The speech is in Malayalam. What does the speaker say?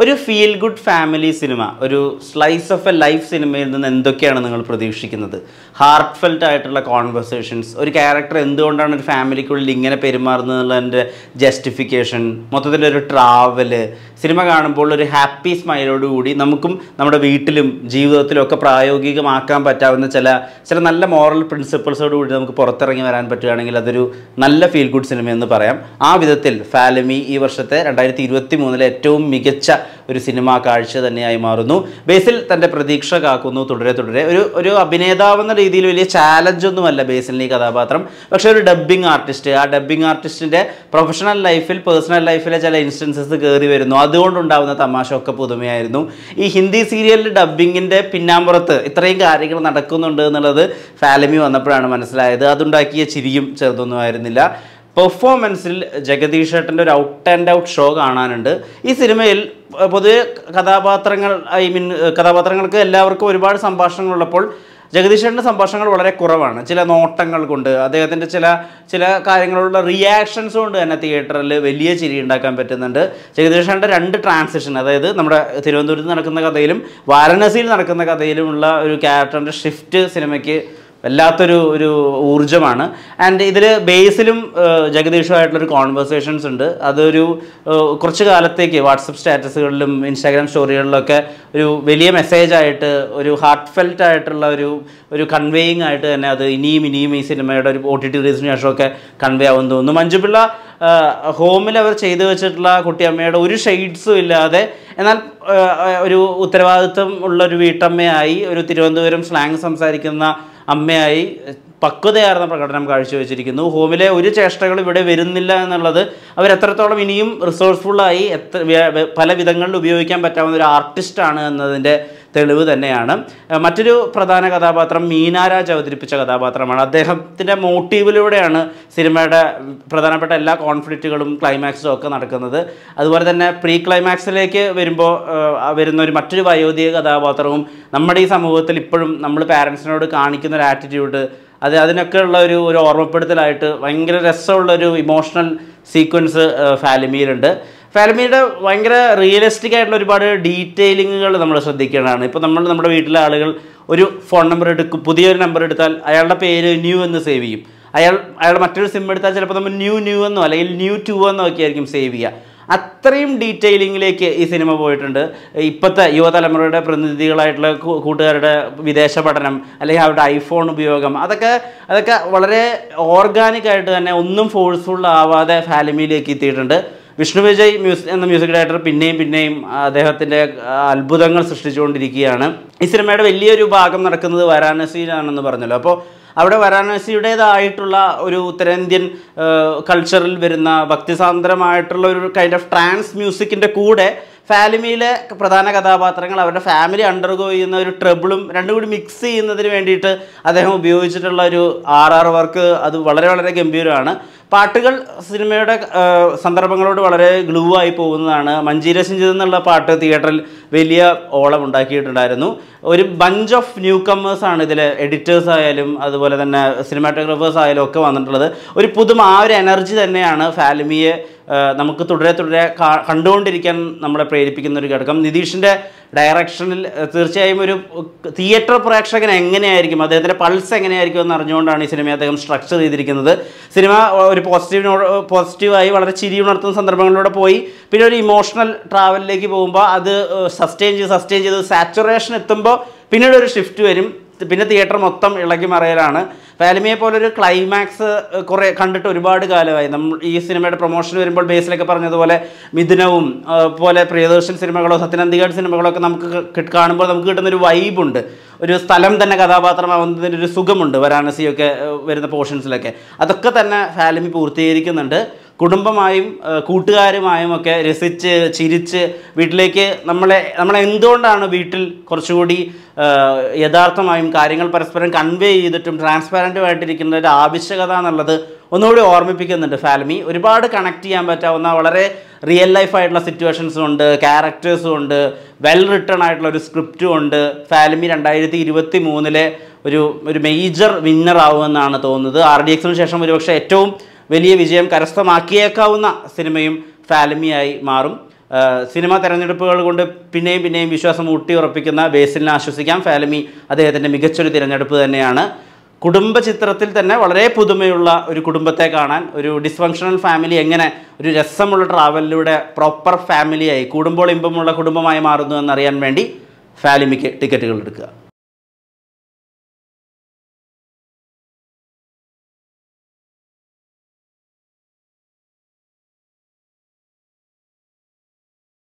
ഒരു ഫീൽ ഗുഡ് ഫാമിലി സിനിമ ഒരു സ്ലൈസ് ഓഫ് എ ലൈഫ് സിനിമയിൽ നിന്ന് എന്തൊക്കെയാണ് നിങ്ങൾ പ്രതീക്ഷിക്കുന്നത് ഹാർട്ട് ഫെൽറ്റ് ആയിട്ടുള്ള കോൺവെർസേഷൻസ് ഒരു ക്യാരക്ടർ എന്തുകൊണ്ടാണ് ഒരു ഫാമിലിക്കുള്ളിൽ ഇങ്ങനെ പെരുമാറുന്നത് എന്നുള്ളതിൻ്റെ ജസ്റ്റിഫിക്കേഷൻ മൊത്തത്തിലൊരു ട്രാവല് സിനിമ കാണുമ്പോൾ ഒരു ഹാപ്പി സ്മൈലോടുകൂടി നമുക്കും നമ്മുടെ വീട്ടിലും ജീവിതത്തിലും ഒക്കെ പ്രായോഗികമാക്കാൻ പറ്റാവുന്ന ചില ചില നല്ല മോറൽ പ്രിൻസിപ്പിൾസോട് കൂടി നമുക്ക് പുറത്തിറങ്ങി വരാൻ പറ്റുകയാണെങ്കിൽ അതൊരു നല്ല ഫീൽ ഗുഡ് സിനിമ എന്ന് പറയാം ആ വിധത്തിൽ ഫാലമി ഈ വർഷത്തെ രണ്ടായിരത്തി ഇരുപത്തി മൂന്നിലെ ഏറ്റവും മികച്ച ഒരു സിനിമാ കാഴ്ച തന്നെയായി മാറുന്നു ബേസിൽ തൻ്റെ പ്രതീക്ഷ കാക്കുന്നു തുടരെ തുടരെ ഒരു ഒരു അഭിനേതാവ് എന്ന രീതിയിൽ വലിയ ചാലഞ്ച് ഒന്നുമല്ല ബേസിലിന് ഈ കഥാപാത്രം പക്ഷേ ഒരു ഡബ്ബിംഗ് ആർട്ടിസ്റ്റ് ആ ഡബ്ബിംഗ് ആർട്ടിസ്റ്റിൻ്റെ പ്രൊഫഷണൽ ലൈഫിൽ പേഴ്സണൽ ലൈഫിലെ ചില ഇൻസ്റ്റൻസസ് കയറി വരുന്നു അതുകൊണ്ടുണ്ടാവുന്ന തമാശ ഒക്കെ പുതുമയായിരുന്നു ഈ ഹിന്ദി സീരിയലിൽ ഡബ്ബിങ്ങിൻ്റെ പിന്നാമ്പുറത്ത് ഇത്രയും കാര്യങ്ങൾ നടക്കുന്നുണ്ട് എന്നുള്ളത് ഫാലമി വന്നപ്പോഴാണ് മനസ്സിലായത് അതുണ്ടാക്കിയ ചിരിയും ചെറുതൊന്നും ആയിരുന്നില്ല പെർഫോമൻസിൽ ജഗദീഷ് ഏട്ടൻ്റെ ഒരു ഔട്ട് ആൻഡ് ഔട്ട് ഷോ കാണാനുണ്ട് ഈ സിനിമയിൽ ഏർ, പൊതുവെ കഥാപാത്രങ്ങൾ ഐ മീൻ കഥാപാത്രങ്ങൾക്ക് എല്ലാവർക്കും ഒരുപാട് സംഭാഷണങ്ങളുള്ളപ്പോൾ ജഗദീഷ് ഏട്ടൻ്റെ സംഭാഷണങ്ങൾ വളരെ കുറവാണ് ചില നോട്ടങ്ങൾ കൊണ്ട് അദ്ദേഹത്തിൻ്റെ ചില ചില കാര്യങ്ങളുള്ള റിയാക്ഷൻസ് കൊണ്ട് തന്നെ തിയേറ്ററിൽ വലിയ ചിരി ഉണ്ടാക്കാൻ പറ്റുന്നുണ്ട് ജഗദീഷ് ഏട്ടൻ്റെ രണ്ട് ട്രാൻസിഷൻ അതായത് നമ്മുടെ തിരുവനന്തപുരത്ത് നടക്കുന്ന കഥയിലും വാരണസിയിൽ നടക്കുന്ന കഥയിലുമുള്ള ഒരു ക്യാരക്ടറിൻ്റെ ഷിഫ്റ്റ് സിനിമയ്ക്ക് വല്ലാത്തൊരു ഒരു ഊർജ്ജമാണ് ആൻഡ് ഇതിൽ ബേസിലും ജഗദീഷുമായിട്ടുള്ളൊരു കോൺവെർസേഷൻസ് ഉണ്ട് അതൊരു ഏഹ്, കുറച്ച് കാലത്തേക്ക് വാട്സപ്പ് സ്റ്റാറ്റസുകളിലും ഇൻസ്റ്റാഗ്രാം സ്റ്റോറികളിലൊക്കെ ഒരു വലിയ മെസ്സേജ് ആയിട്ട് ഒരു ഹാർട്ട് ഫെൽറ്റ് ആയിട്ടുള്ള ഒരു ഒരു കൺവേയിങ് ആയിട്ട് തന്നെ അത് ഇനിയും ഇനിയും ഈ സിനിമയുടെ ഒരു ഒ ടി ടി റിലീസിന് ശേഷമൊക്കെ കൺവേ ആവുമെന്ന് തോന്നുന്നു മഞ്ജുപിള്ള ഹോമിൽ അവർ ചെയ്തു വെച്ചിട്ടുള്ള കുട്ടിയമ്മയുടെ ഒരു ഷെയ്ഡ്സും ഇല്ലാതെ എന്നാൽ ആ, ആ, ഒരു ഉത്തരവാദിത്വം ഉള്ള ഒരു വീട്ടമ്മയായി ഒരു തിരുവനന്തപുരം സ്ലാങ് സംസാരിക്കുന്ന അമ്മയായി പക്വതയാർന്ന പ്രകടനം കാഴ്ചവെച്ചിരിക്കുന്നു ഹോമിലെ ഒരു ചേഷ്ടകളും ഇവിടെ വരുന്നില്ല എന്നുള്ളത് അവർ എത്രത്തോളം ഇനിയും റിസോഴ്സ്ഫുള്ളായി എത്ര വ്യ- വ്യ- പല വിധങ്ങളിൽ ഉപയോഗിക്കാൻ പറ്റാവുന്ന ഒരു ആർട്ടിസ്റ്റാണ് എന്നതിൻ്റെ തെളിവ് തന്നെയാണ് ഏഹ് മറ്റൊരു പ്രധാന കഥാപാത്രം മീനാരാജ് അവതരിപ്പിച്ച കഥാപാത്രമാണ് അദ്ദേഹത്തിൻ്റെ മോട്ടീവിലൂടെയാണ് സിനിമയുടെ പ്രധാനപ്പെട്ട എല്ലാ കോൺഫ്ലിക്റ്റുകളും ക്ലൈമാക്സും ഒക്കെ നടക്കുന്നത് അതുപോലെ തന്നെ പ്രീ ക്ലൈമാക്സിലേക്ക് വരുമ്പോൾ വരുന്ന ഒരു മറ്റൊരു വയോധിക കഥാപാത്രവും നമ്മുടെ ഈ സമൂഹത്തിൽ ഇപ്പോഴും നമ്മൾ പാരൻസിനോട് കാണിക്കുന്ന ഒരു ആറ്റിറ്റ്യൂഡ് അത് അതിനൊക്കെ ഉള്ള ഒരു ഒരു ഓർമ്മപ്പെടുത്തലായിട്ട് ഭയങ്കര രസമുള്ള ഒരു ഇമോഷണൽ സീക്വൻസ് ഫാലിമിയിലുണ്ട് ഫാലിമിയുടെ ഭയങ്കര റിയലിസ്റ്റിക് ആയിട്ടുള്ള ഒരുപാട് ഡീറ്റെയിലിങ്ങുകൾ നമ്മൾ ശ്രദ്ധിക്കേണ്ടതാണ് ഇപ്പോൾ നമ്മൾ നമ്മുടെ വീട്ടിലെ ആളുകൾ ഒരു ഫോൺ നമ്പർ എടുക്കും പുതിയൊരു നമ്പർ എടുത്താൽ അയാളുടെ പേര് ന്യൂ എന്ന് സേവ് ചെയ്യും അയാൾ അയാൾ മറ്റൊരു സിം എടുത്താൽ ചിലപ്പോൾ നമ്മൾ ന്യൂ ന്യൂ എന്നോ അല്ലെങ്കിൽ ന്യൂ ടു എന്നോ ഒക്കെ ആയിരിക്കും സേവ് ചെയ്യുക അത്രയും ഡീറ്റെയിലിങ്ങിലേക്ക് ഈ സിനിമ പോയിട്ടുണ്ട് ഇപ്പോഴത്തെ യുവതലമുറയുടെ പ്രതിനിധികളായിട്ടുള്ള കൂ- കൂട്ടുകാരുടെ വിദേശ പഠനം അല്ലെങ്കിൽ അവരുടെ ഐഫോൺ ഉപയോഗം അതൊക്കെ അതൊക്കെ വളരെ ഓർഗാനിക് ആയിട്ട് തന്നെ ഒന്നും ഫോഴ്സ്ഫുൾ ആവാതെ ഫാലിമിയിലേക്ക് എത്തിയിട്ടുണ്ട് വിഷ്ണു വിജയ് മ്യൂസിക് എന്ന മ്യൂസിക് ഡയറക്ടർ പിന്നെയും പിന്നെയും അദ്ദേഹത്തിൻ്റെ അത്ഭുതങ്ങൾ സൃഷ്ടിച്ചുകൊണ്ടിരിക്കുകയാണ് ഈ സിനിമയുടെ വലിയൊരു ഭാഗം നടക്കുന്നത് വാരാണസിയിലാണെന്ന് പറഞ്ഞല്ലോ അപ്പോൾ അവിടെ വാരാണസിയുടേതായിട്ടുള്ള ഒരു ഉത്തരേന്ത്യൻ കൾച്ചറിൽ വരുന്ന ഭക്തിസാന്ദ്രമായിട്ടുള്ള ഒരു കൈൻഡ് ഓഫ് ട്രാൻസ് മ്യൂസിക്കിൻ്റെ കൂടെ ഫാലിമിയിലെ പ്രധാന കഥാപാത്രങ്ങൾ അവരുടെ ഫാമിലി അണ്ടർഗോ ചെയ്യുന്ന ഒരു ട്രബിളും രണ്ടും കൂടി മിക്സ് ചെയ്യുന്നതിന് വേണ്ടിയിട്ട് അദ്ദേഹം ഉപയോഗിച്ചിട്ടുള്ള ഒരു ആർ ആർ വർക്ക് അത് വളരെ വളരെ ഗംഭീരമാണ് പാട്ടുകൾ സിനിമയുടെ ആ, സന്ദർഭങ്ങളോട് വളരെ ഗ്ലൂ ആയി പോകുന്നതാണ് മഞ്ജീര സിഞ്ചിത് എന്നുള്ള പാട്ട് തിയേറ്ററിൽ വലിയ ഓളം ഉണ്ടാക്കിയിട്ടുണ്ടായിരുന്നു ഒരു ബഞ്ച് ഓഫ് ന്യൂ കമ്മേഴ്സ് ആണ് ഇതിലെ എഡിറ്റേഴ്സ് ആയാലും അതുപോലെ തന്നെ സിനിമാറ്റോഗ്രാഫേഴ്സ് ആയാലും ഒക്കെ വന്നിട്ടുള്ളത് ഒരു പുതുമ ആ ഒരു എനർജി തന്നെയാണ് ഫാലിമിയെ ആ, നമുക്ക് തുടരെ തുടരെ കാ- കണ്ടുകൊണ്ടിരിക്കാൻ നമ്മളെ പ്രേരിപ്പിക്കുന്ന ഒരു ഘടകം നിതീഷിൻ്റെ ഡയറക്ഷനിൽ ആ, തീർച്ചയായും ഒരു തിയേറ്റർ പ്രേക്ഷകൻ എങ്ങനെയായിരിക്കും അദ്ദേഹത്തിൻ്റെ പൾസ് എങ്ങനെയായിരിക്കും എന്ന് അറിഞ്ഞുകൊണ്ടാണ് ഈ സിനിമയെ അദ്ദേഹം സ്ട്രക്ചർ ചെയ്തിരിക്കുന്നത് സിനിമ ഒരു പോസിറ്റീവിനോട് പോസിറ്റീവായി വളരെ ചിരി ഉണർത്തുന്ന സന്ദർഭങ്ങളിലൂടെ പോയി പിന്നെ ഒരു ഇമോഷണൽ ട്രാവലിലേക്ക് പോകുമ്പോൾ അത് സസ്റ്റെയിൻ ചെയ്ത് സസ്റ്റെയിൻ ചെയ്ത് സാച്ചുറേഷൻ എത്തുമ്പോൾ പിന്നീട് ഒരു ഷിഫ്റ്റ് വരും പിന്നെ തിയേറ്റർ മൊത്തം ഇളകി മറയലാണ് ഫാലിമിയെ പോലെ ഒരു ക്ലൈമാക്സ് കുറേ കണ്ടിട്ട് ഒരുപാട് കാലമായി നമ്മൾ ഈ സിനിമയുടെ പ്രൊമോഷൻ വരുമ്പോൾ ബേസിലൊക്കെ പറഞ്ഞതുപോലെ മിഥുനവും ആ, പോലെ പ്രിയദർശൻ സിനിമകളോ സത്യനന്ദിഗഡ് സിനിമകളോ ഒക്കെ നമുക്ക് ക- കാണുമ്പോൾ നമുക്ക് കിട്ടുന്ന ഒരു വൈബുണ്ട് ഒരു സ്ഥലം തന്നെ കഥാപാത്രമാവുന്നതിന് ഒരു സുഖമുണ്ട് വാരാണസിയൊക്കെ ആ, വരുന്ന പോർഷൻസിലൊക്കെ അതൊക്കെ തന്നെ ഫാലിമി പൂർത്തീകരിക്കുന്നുണ്ട് കുടുംബമായും ആ, കൂട്ടുകാരുമായും ഒക്കെ രസിച്ച് ചിരിച്ച് വീട്ടിലേക്ക് നമ്മളെ നമ്മളെ എന്തുകൊണ്ടാണ് വീട്ടിൽ കുറച്ചുകൂടി ആ, യഥാർത്ഥമായും കാര്യങ്ങൾ പരസ്പരം കൺവേ ചെയ്തിട്ടും ട്രാൻസ്പാരൻറ്റുമായിട്ടിരിക്കുന്ന ഒരു ആവശ്യകത എന്നുള്ളത് ഒന്നുകൂടി ഓർമ്മിപ്പിക്കുന്നുണ്ട് ഫാൽമി ഒരുപാട് കണക്ട് ചെയ്യാൻ പറ്റാവുന്ന വളരെ റിയൽ ലൈഫ് ആയിട്ടുള്ള സിറ്റുവേഷൻസും ഉണ്ട് ക്യാരക്ടേഴ്സും ഉണ്ട് വെൽ റിട്ടേൺ ആയിട്ടുള്ള ഒരു സ്ക്രിപ്റ്റും ഉണ്ട് ഫാൽമി രണ്ടായിരത്തി ഇരുപത്തി മൂന്നിലെ ഒരു ഒരു മേജർ വിന്നർ ആവുമെന്നാണ് തോന്നുന്നത് ആർ ഡി എക്സിന് ശേഷം ഒരുപക്ഷെ ഏറ്റവും വലിയ വിജയം കരസ്ഥമാക്കിയേക്കാവുന്ന സിനിമയും ഫാൽമിയായി മാറും ആ, സിനിമ തെരഞ്ഞെടുപ്പുകൾ കൊണ്ട് പിന്നെയും പിന്നെയും വിശ്വാസം ഊട്ടി ഉറപ്പിക്കുന്ന ബേസിലിനെ ആശ്വസിക്കാം ഫാലമി അദ്ദേഹത്തിൻ്റെ മികച്ചൊരു തിരഞ്ഞെടുപ്പ് തന്നെയാണ് കുടുംബ ചിത്രത്തിൽ തന്നെ വളരെ പുതുമയുള്ള ഒരു കുടുംബത്തെ കാണാൻ ഒരു ഡിസ്ഫങ്ഷണൽ ഫാമിലി എങ്ങനെ ഒരു രസമുള്ള ട്രാവലിലൂടെ പ്രോപ്പർ ഫാമിലിയായി കൂടുമ്പോൾ ഇമ്പമുള്ള കുടുംബമായി മാറുന്നു എന്നറിയാൻ വേണ്ടി ഫാലിമിക്ക് ടിക്കറ്റുകൾ എടുക്കുക